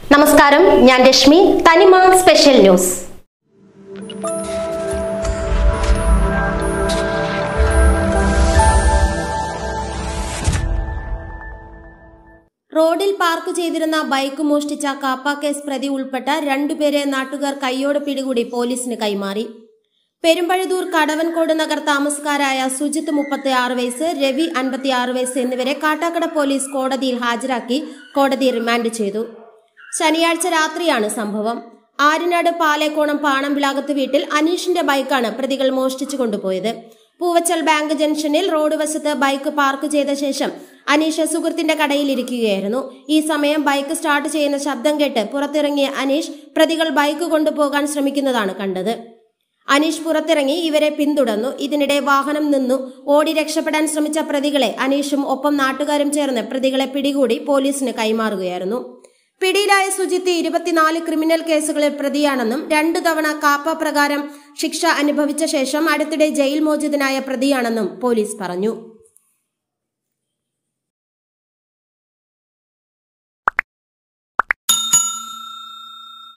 നമസ്കാരം ഞാൻ Rashmi Thanima special news റോഡിൽ പാർക്ക് ചെയ്തിരുന്ന ബൈക്ക് മോഷ്ടിച്ച കാപ്പ കേസ് പ്രതി ഉൾപ്പെട്ട രണ്ടുപേരെ നാട്ടുകാർ കൈയോട് പിടികൂടി പോലീസിന് കൈമാറി പെരുമ്പഴുതൂർ കടവൻകോട് നഗർ താമസക്കാരായ സുജിത്ത് മുപ്പത്തി ആറ് വയസ്സ് രവി അൻപത്തി ആറ് വയസ്സ് എന്നിവരെ കാട്ടാക്കട പോലീസ് കോടതിയിൽ ഹാജരാക്കി കോടതി റിമാൻഡ് ചെയ്തു ശനിയാഴ്ച രാത്രിയാണ് സംഭവം ആര്യനാട് പാലേക്കോണം പാണംവിളാകത്ത് വീട്ടിൽ അനീഷിന്റെ ബൈക്കാണ് പ്രതികൾ മോഷ്ടിച്ചു കൊണ്ടുപോയത് പൂവച്ചൽ ബാങ്ക് ജംഗ്ഷനിൽ റോഡ് വശത്ത് ബൈക്ക് പാർക്ക് ചെയ്ത ശേഷം അനീഷ് സുഹൃത്തിന്റെ കടയിൽ ഇരിക്കുകയായിരുന്നു ഈ സമയം ബൈക്ക് സ്റ്റാർട്ട് ചെയ്യുന്ന ശബ്ദം കേട്ട് പുറത്തിറങ്ങിയ അനീഷ് പ്രതികൾ ബൈക്ക് കൊണ്ടുപോകാൻ ശ്രമിക്കുന്നതാണ് കണ്ടത് അനീഷ് പുറത്തിറങ്ങി ഇവരെ പിന്തുടർന്നു ഇതിനിടെ വാഹനം നിന്നു ഓടി രക്ഷപ്പെടാൻ ശ്രമിച്ച പ്രതികളെ അനീഷും ഒപ്പം നാട്ടുകാരും ചേർന്ന് പ്രതികളെ പിടികൂടി പോലീസിന് കൈമാറുകയായിരുന്നു പിടിയിലായ സുജിത്ത് ഇരുപത്തിനാല് ക്രിമിനൽ കേസുകളിൽ പ്രതിയാണെന്നും രണ്ടു തവണ കാപ്പ പ്രകാരം ശിക്ഷ അനുഭവിച്ച ശേഷം അടുത്തിടെ ജയിൽ മോചിതനായ പ്രതിയാണെന്നും പോലീസ് പറഞ്ഞു